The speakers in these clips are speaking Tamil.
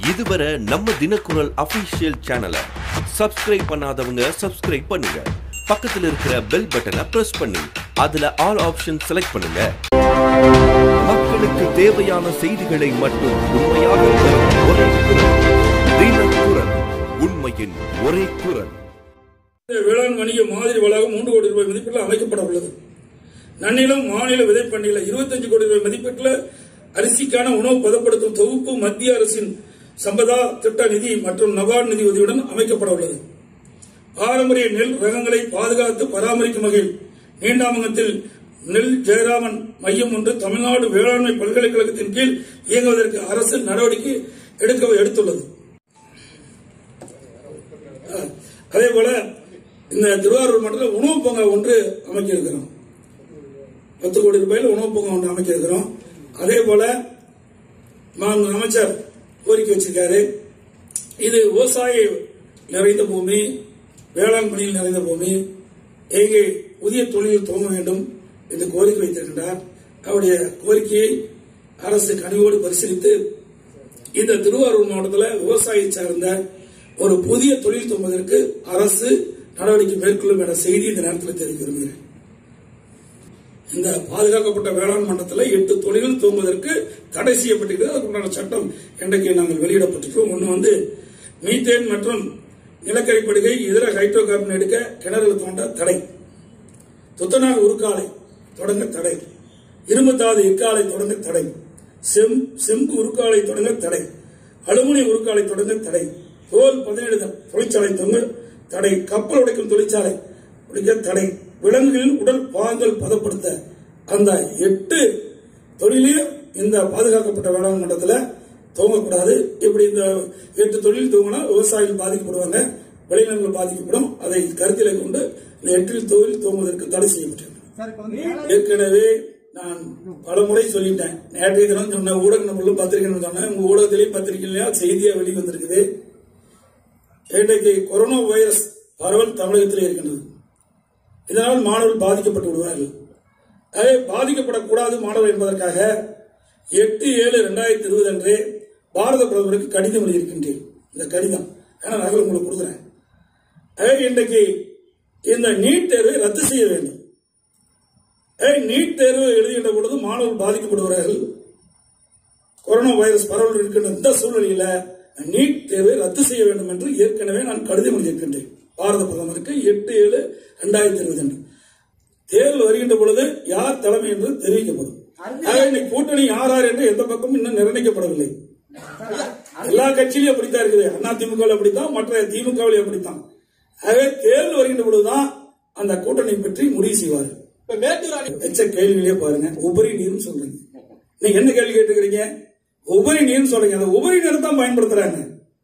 இதுவரை நம்ம தினக்குரல் அபிஷியல் சேனலை சப்ஸ்கிரைப் பண்ணாதவங்க சப்ஸ்கிரைப் பண்ணுங்க பக்கத்துல இருக்கிற பெல் பட்டனை பிரஸ் பண்ணி அதுல ஆல் ஆப்ஷன் செலக்ட் பண்ணுங்க மக்களுக்கு தேவையான செய்திகளை மட்டும் உண்மையாக தரும் ஒரே குரல் தினக்குரல் உண்மையின் ஒரே குரல் வேளாண் வணிக மாதிரி வளாகம் மூன்று கோடி ரூபாய் மதிப்பீட்டில் அமைக்கப்பட உள்ளது நன்னிலம் மாநில விதைப்பண்ணில 25 கோடி ரூபாய் மதிப்பீட்டில் அரிசிக்கான உணவு பதப்படுத்தும் தொகுப்பு மத்திய அரசின் சம்பதா திட்ட நிதி மற்றும் நபார்டு நிதி உதவியுடன் அமைக்கப்பட உள்ளது பாரம்பரிய நெல் ரகங்களை பாதுகாத்து பராமரிக்கும் வகையில் நீண்டாமங்கத்தில் நெல் ஜெயராமன் மையம் ஒன்று தமிழ்நாடு வேளாண்மை பல்கலைக்கழகத்தின் கீழ் இயங்குவதற்கு அரசு நடவடிக்கை எடுக்க எடுத்துள்ளது அதே போல இந்த திருவாரூர் மாவட்டத்தில் உணவு பூங்கா ஒன்று அமைக்க இருக்கிறோம் பத்து கோடி ரூபாயில் உணவு பூங்கா ஒன்று அமைக்க இருக்கிறோம் அதே போல மாண்பு அமைச்சர் கோரிக்கை வச்சிருக்காரு இது விவசாய நிறைந்த பூமி வேளாண் பணியில் நிறைந்த பூமி எங்கே புதிய தொழில் துவங்க வேண்டும் என்று கோரிக்கை வைத்திருக்கின்றார் அவருடைய கோரிக்கையை அரசு கனிவோடு பரிசீலித்து இந்த திருவாரூர் மாவட்டத்தில் விவசாயி சார்ந்த ஒரு புதிய தொழில் துவங்குவதற்கு அரசு நடவடிக்கை மேற்கொள்ளும் என செய்தி இந்த நேரத்தில் தெரிவிக்க விரும்புகிறேன் இந்த பாதுகாக்கப்பட்ட வேளாண் மண்டலத்தில் எட்டு தொழில்கள் துவங்குவதற்கு தடை செய்யப்பட்டிருக்கிறது அதுக்குண்டான சட்டம் இன்றைக்கு நாங்கள் வெளியிடப்பட்டிருக்கிறோம் ஒன்று வந்து மீத்தேன் மற்றும் நிலக்கரி படுகை இதர ஹைட்ரோ கார்பன் எடுக்க கிணறுகள் தோண்ட தடை துத்தநாள் உருக்காலை தொடங்க தடை இரும்புத்தாது இக்காலை தொடங்க தடை செம் செம்பு உருக்காலை தொடங்க தடை அலுமினிய உருக்காலை தொடங்க தடை தோல் பதினேழு தொழிற்சாலை தொங்க தடை கப்பல் உடைக்கும் தொழிற்சாலை உடைக்க தடை விலங்குகளின் உடல் பாகங்கள் பதப்படுத்த அந்த எட்டு தொழிலையும் இந்த பாதுகாக்கப்பட்ட வேளாண் மண்டலத்தில் துவங்கக்கூடாது இப்படி இந்த எட்டு தொழில் துவங்கினா விவசாயிகள் பாதிக்கப்படுவாங்க விளைநிலங்கள் பாதிக்கப்படும் அதை கருத்தில் கொண்டு இந்த எட்டில் தொழில் துவங்குவதற்கு தடை செய்யப்பட்டிருக்கிறது சார் இப்ப வந்து வேளாண் ஏற்கனவே நான் பல முறை சொல்லிட்டேன் நேற்றைய தினம் சொன்ன ஊடக நம்மளும் பத்திரிகை சொன்னேன் உங்க ஊடகத்திலையும் பத்திரிகையிலையும் செய்தியா வெளி வந்திருக்குது இன்றைக்கு கொரோனா வைரஸ் பரவல் தமிழகத்தில் இருக்கின்றது இதனால் மாணவர்கள் பாதிக்கப்பட்டு விடுவார்கள் அதே பாதிக்கப்படக்கூடாது மாணவர் என்பதற்காக எட்டு ஏழு ரெண்டாயிரத்தி இருபது அன்றே பாரத பிரதமருக்கு கடிதம் எழுதியிருக்கின்றேன் இந்த கடிதம் ஏன்னா நகல் உங்களுக்கு கொடுக்குறேன் அதே இன்றைக்கு இந்த நீட் தேர்வை ரத்து செய்ய வேண்டும் ஏய், நீட் தேர்வு எழுதுகின்ற பொழுது மாணவர்கள் பாதிக்கப்படுவார்கள் கொரோனா வைரஸ் பரவல் இருக்கின்ற இந்த சூழ்நிலையில நீட் தேர்வை ரத்து செய்ய வேண்டும் என்று ஏற்கனவே நான் கடிதம் எழுதியிருக்கின்றேன் பாரத பிரதமருக்கு எட்டு ஏழு ரெண்டாயிரத்தி இருபது அன்று தேர்தல் வருகின்ற பொழுது யார் தலைமை என்று தெரிவிக்கப்படும் ஆக இன்னைக்கு கூட்டணி யார் யார் என்று எந்த பக்கமும் இன்னும் நிர்ணயிக்கப்படவில்லை எல்லா கட்சியிலும் அப்படித்தான் இருக்குது அண்ணா திமுக அப்படித்தான் மற்ற திமுகவிலும் அப்படித்தான் ஆகவே தேர்தல் வருகின்ற பொழுதுதான் அந்த கூட்டணி பற்றி முடிவு செய்வார்கள் இப்ப மேட்டூர் அணை வச்ச கேள்வியிலே பாருங்க உபரி நீர்னு சொல்றீங்க நீங்க என்ன கேள்வி கேட்டுக்கிறீங்க உபரி நீர்னு சொல்றீங்க அந்த உபரி நீர் தான் பயன்படுத்துறாங்க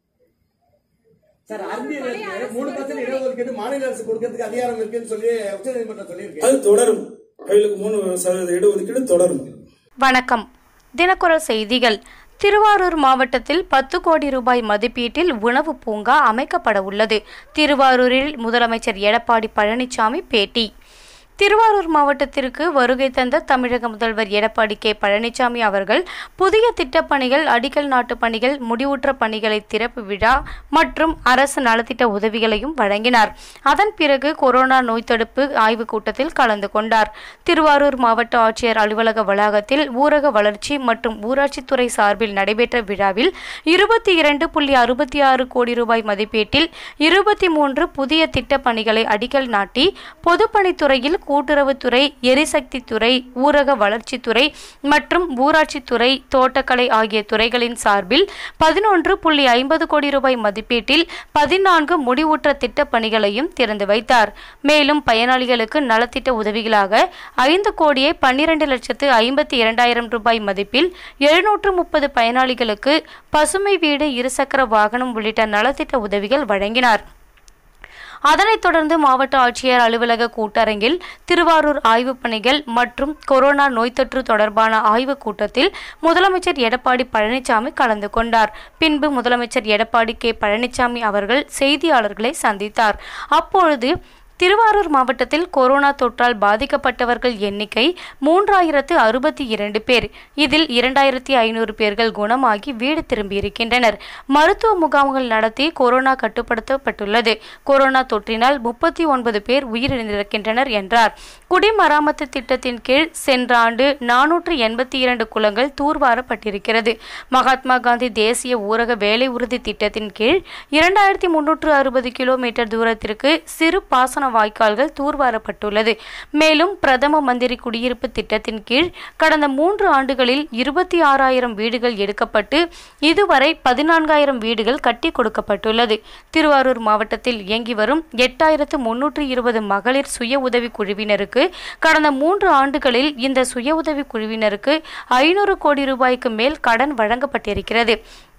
சார் அருந்தியலுக்கு மூணு பர்சன்ட் இடஒதுக்கீடு மாநில அரசு கொடுக்கறதுக்கு அதிகாரம் இருக்குன்னு சொல்லி உச்சநீதிமன்றம் சொல்லியிருக்கு அது தொடரும் அவர்களுக்கு மூணு சதவீத இடஒதுக்கீடு தொடரும் வணக்கம் தினக்குரல் செய்திகள் திருவாரூர் மாவட்டத்தில் பத்து கோடி ரூபாய் மதிப்பீட்டில் உணவு பூங்கா அமைக்கப்பட உள்ளது திருவாரூரில் முதலமைச்சர் எடப்பாடி பழனிசாமி பேட்டி திருவாரூர் மாவட்டத்திற்கு வருகை தந்த தமிழக முதல்வர் எடப்பாடி கே பழனிசாமி அவர்கள் புதிய திட்டப்பணிகள் அடிக்கல் நாட்டு பணிகள் முடிவுற்ற பணிகளை திறப்பு விழா மற்றும் அரசு நலத்திட்ட உதவிகளையும் வழங்கினார் அதன் பிறகு கொரோனா நோய் தடுப்பு ஆய்வுக் கூட்டத்தில் கலந்து கொண்டார் திருவாரூர் மாவட்ட ஆட்சியர் அலுவலக வளாகத்தில் ஊரக வளர்ச்சி மற்றும் ஊராட்சித்துறை சார்பில் நடைபெற்ற விழாவில் இருபத்தி இரண்டு புள்ளி அறுபத்தி ஆறு கோடி ரூபாய் மதிப்பீட்டில் இருபத்தி மூன்று புதிய திட்டப் பணிகளை அடிக்கல் நாட்டி பொதுப்பணித்துறையில் கூட்டுறவுத்துறை எரிசக்தித்துறை ஊரக வளர்ச்சித்துறை மற்றும் ஊராட்சித்துறை தோட்டக்கலை ஆகிய துறைகளின் சார்பில் பதினொன்று புள்ளி ஐம்பது கோடி ரூபாய் மதிப்பீட்டில் பதினான்கு முடிவுற்ற திட்டப் பணிகளையும் திறந்து வைத்தார் மேலும் பயனாளிகளுக்கு நலத்திட்ட உதவிகளாக ஐந்து கோடியே பன்னிரண்டு லட்சத்து ஐம்பத்தி இரண்டாயிரம் ரூபாய் மதிப்பில் எழுநூற்று முப்பது பயனாளிகளுக்கு பசுமை வீடு இருசக்கர வாகனம் உள்ளிட்ட நலத்திட்ட உதவிகள் வழங்கினார் அதனைத் தொடர்ந்து மாவட்ட ஆட்சியர் அலுவலக கூட்டரங்கில் திருவாரூர் ஆய்வுப் பணிகள் மற்றும் கொரோனா நோய் தொற்று தொடர்பான ஆய்வுக் கூட்டத்தில் முதலமைச்சர் எடப்பாடி பழனிசாமி கலந்து கொண்டார் பின்பு முதலமைச்சர் எடப்பாடி கே பழனிசாமி அவர்கள் செய்தியாளர்களை சந்தித்தார் அப்பொழுது திருவாரூர் மாவட்டத்தில் கொரோனா தொற்றால் பாதிக்கப்பட்டவர்கள் எண்ணிக்கை மூன்றாயிரத்து அறுபத்தி இரண்டு பேர் இதில் இரண்டாயிரத்தி ஐநூறு பேர்கள் குணமாகி வீடு திரும்பியிருக்கின்றனர் மருத்துவ முகாம்கள் நடத்தி கொரோனா கட்டுப்படுத்தப்பட்டுள்ளது கொரோனா தொற்றினால் முப்பத்தி ஒன்பது பேர் உயிரிழந்திருக்கின்றனர் என்றார் குடிமராமத்து திட்டத்தின் கீழ் சென்ற ஆண்டு நானூற்று எண்பத்தி இரண்டு குளங்கள் தூர்வாரப்பட்டிருக்கிறது மகாத்மா காந்தி தேசிய ஊரக வேலை உறுதி திட்டத்தின் கீழ் இரண்டாயிரத்தி முன்னூற்று அறுபது கிலோமீட்டர் தூரத்திற்கு சிறு பாசன வாய்க்கால்கள் தூர்வாரப்பட்டுள்ளது மேலும் பிரதம மந்திரி குடியிருப்பு திட்டத்தின் கீழ் கடந்த மூன்று ஆண்டுகளில் இருபத்தி ஆறாயிரம் வீடுகள் எடுக்கப்பட்டு இதுவரை பதினான்காயிரம் வீடுகள் கட்டி கொடுக்கப்பட்டுள்ளது திருவாரூர் மாவட்டத்தில் இயங்கி வரும் எட்டாயிரத்து முன்னூற்று இருபது மகளிர் சுய உதவி குழுவினருக்கு கடந்த மூன்று ஆண்டுகளில் இந்த சுய உதவி குழுவினருக்கு ஐநூறு கோடி ரூபாய்க்கு மேல் கடன் வழங்கப்பட்டிருக்கிறது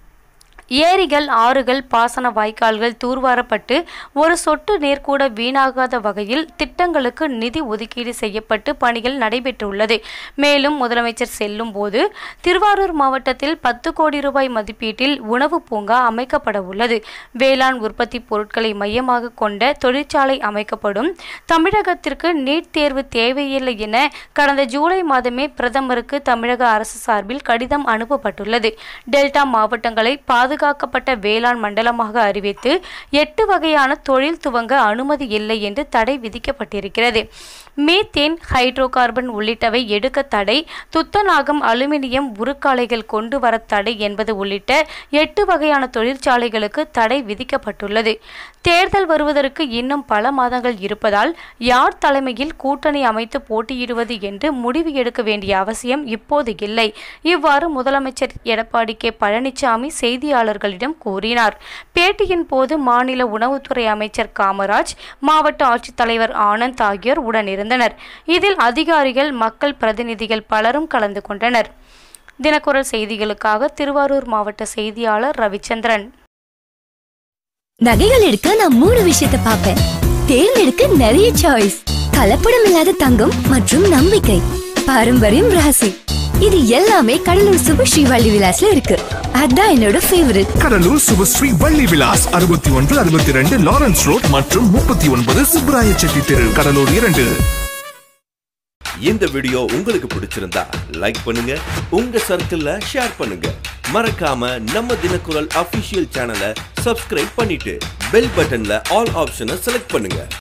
ஏரிகள் ஆறுகள் பாசன வாய்க்கால்கள் தூர்வாரப்பட்டு ஒரு சொட்டு நீர் கூட வீணாகாத வகையில் திட்டங்களுக்கு நிதி ஒதுக்கீடு செய்யப்பட்டு பணிகள் நடைபெற்றுள்ளது மேலும் முதலமைச்சர் செல்லும் போது திருவாரூர் மாவட்டத்தில் பத்து கோடி ரூபாய் மதிப்பீட்டில் உணவு பூங்கா அமைக்கப்பட உள்ளது வேளாண் உற்பத்தி பொருட்களை மையமாக கொண்ட தொழிற்சாலை அமைக்கப்படும் தமிழகத்திற்கு நீட் தேர்வு தேவையில்லை என கடந்த ஜூலை மாதமே பிரதமருக்கு தமிழக அரசு சார்பில் கடிதம் அனுப்பப்பட்டுள்ளது டெல்டா மாவட்டங்களை பாதுகாக்கப்பட்ட வேளாண் மண்டலமாக அறிவித்து எட்டு வகையான தொழில் துவங்க அனுமதி இல்லை என்று தடை விதிக்கப்பட்டிருக்கிறது மீத்தேன் ஹைட்ரோ கார்பன் உள்ளிட்டவை எடுக்க தடை துத்தநாகம் அலுமினியம் உருக்காலைகள் கொண்டு வர தடை என்பது உள்ளிட்ட எட்டு வகையான தொழிற்சாலைகளுக்கு தடை விதிக்கப்பட்டுள்ளது தேர்தல் வருவதற்கு இன்னும் பல மாதங்கள் இருப்பதால் யார் தலைமையில் கூட்டணி அமைத்து போட்டியிடுவது என்று முடிவு எடுக்க வேண்டிய அவசியம் இப்போது இல்லை இவ்வாறு முதலமைச்சர் எடப்பாடி கே பழனிசாமி செய்தியாளர்களிடம் கூறினார் பேட்டியின் போது மாநில உணவுத்துறை அமைச்சர் காமராஜ் மாவட்ட ஆட்சித்தலைவர் ஆனந்த் ஆகியோர் உடனிருந்தனர் இதில் அதிகாரிகள் மக்கள் பிரதிநிதிகள் பலரும் கலந்து கொண்டனர் தினக்குரல் செய்திகளுக்காக திருவாரூர் மாவட்ட செய்தியாளர் ரவிச்சந்திரன் நகைகள் எடுக்க நான் மூணு விஷயத்த பார்ப்பேன் தேர்ந்தெடுக்க நிறைய சாய்ஸ் கலப்படம் இல்லாத தங்கம் மற்றும் நம்பிக்கை பாரம்பரியம் ராசி இது எல்லாமே கடலூர் சுபஸ்ரீ வள்ளி விலாஸ்ல இருக்கு அதான் என்னோட ஃபேவரட் கடலூர் சுபஸ்ரீ வள்ளி விலாஸ் அறுபத்தி ஒன்று அறுபத்தி ரெண்டு லாரன்ஸ் ரோட் மற்றும் முப்பத்தி ஒன்பது சுப்பராய செட்டி தெரு கடலூர் இரண்டு இந்த வீடியோ உங்களுக்கு பிடிச்சிருந்தா லைக் பண்ணுங்க உங்க சர்க்கிள்ல ஷேர் பண்ணுங்க மறக்காம நம்ம தினக்குரல் அபிஷியல் சேனலை சப்ஸ்கிரைப் பண்ணிட்டு பெல் பட்டன்ல ஆல் ஆப்ஷனை செலக்ட் பண்ணுங்க